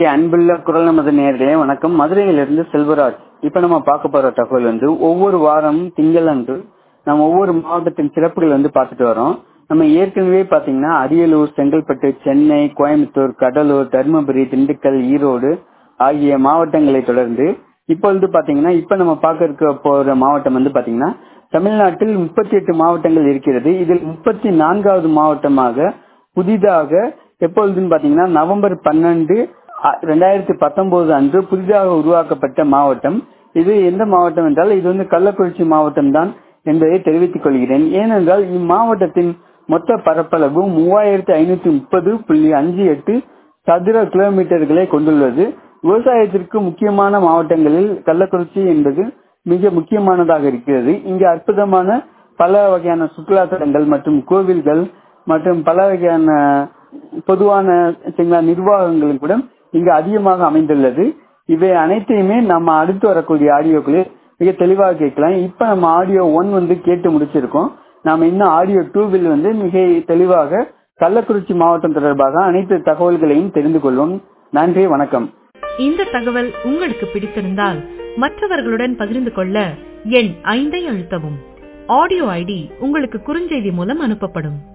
okay அன்புள்ள குரல் நமது நேர்களே வணக்கம் மதுரையிலிருந்து செல்வராஜ் இப்ப நம்ம பார்க்க போற தகவல் வந்து ஒவ்வொரு வாரம் திங்கள் அன்று நம்ம ஒவ்வொரு மாவட்டத்தின் சிறப்புகள் வந்து பார்த்துட்டு வரோம் நம்ம ஏற்கனவே பாத்தீங்கன்னா அரியலூர் செங்கல்பட்டு சென்னை கோயம்புத்தூர் கடலூர் தருமபுரி திண்டுக்கல் ஈரோடு ஆகிய மாவட்டங்களை தொடர்ந்து இப்பொழுது பாத்தீங்கன்னா இப்ப நம்ம பார்க்க இருக்க போற மாவட்டம் வந்து பாத்தீங்கன்னா தமிழ்நாட்டில் முப்பத்தி எட்டு மாவட்டங்கள் இருக்கிறது இதில் முப்பத்தி நான்காவது மாவட்டமாக புதிதாக எப்பொழுதுன்னு பாத்தீங்கன்னா நவம்பர் பன்னெண்டு ரெண்டாயிரத்தி பத்தொன்பது அன்று புதிதாக உருவாக்கப்பட்ட மாவட்டம் இது எந்த மாவட்டம் என்றால் இது வந்து கள்ளக்குறிச்சி மாவட்டம் தான் என்பதை தெரிவித்துக் கொள்கிறேன் ஏனென்றால் இம்மாவட்டத்தின் மொத்த பரப்பளவு மூவாயிரத்தி ஐநூத்தி முப்பது புள்ளி அஞ்சு எட்டு சதுர கிலோமீட்டர்களை கொண்டுள்ளது விவசாயத்திற்கு முக்கியமான மாவட்டங்களில் கள்ளக்குறிச்சி என்பது மிக முக்கியமானதாக இருக்கிறது இங்கு அற்புதமான பல வகையான சுற்றுலா தலங்கள் மற்றும் கோவில்கள் மற்றும் பல வகையான பொதுவான நிர்வாகங்களும் கூட இங்கு அதிகமாக அமைந்துள்ளது இவை அனைத்தையுமே நம்ம அடுத்து வரக்கூடிய ஆடியோக்களில் மிக தெளிவாக கேட்கலாம் இப்ப நம்ம ஆடியோ ஒன் வந்து கேட்டு முடிச்சிருக்கோம் நாம இன்னும் ஆடியோ டூவில் வந்து மிக தெளிவாக கள்ளக்குறிச்சி மாவட்டம் தொடர்பாக அனைத்து தகவல்களையும் தெரிந்து கொள்வோம் நன்றி வணக்கம் இந்த தகவல் உங்களுக்கு பிடித்திருந்தால் மற்றவர்களுடன் பகிர்ந்து கொள்ள எண் ஐந்தை அழுத்தவும் ஆடியோ ஐடி உங்களுக்கு குறுஞ்செய்தி மூலம் அனுப்பப்படும்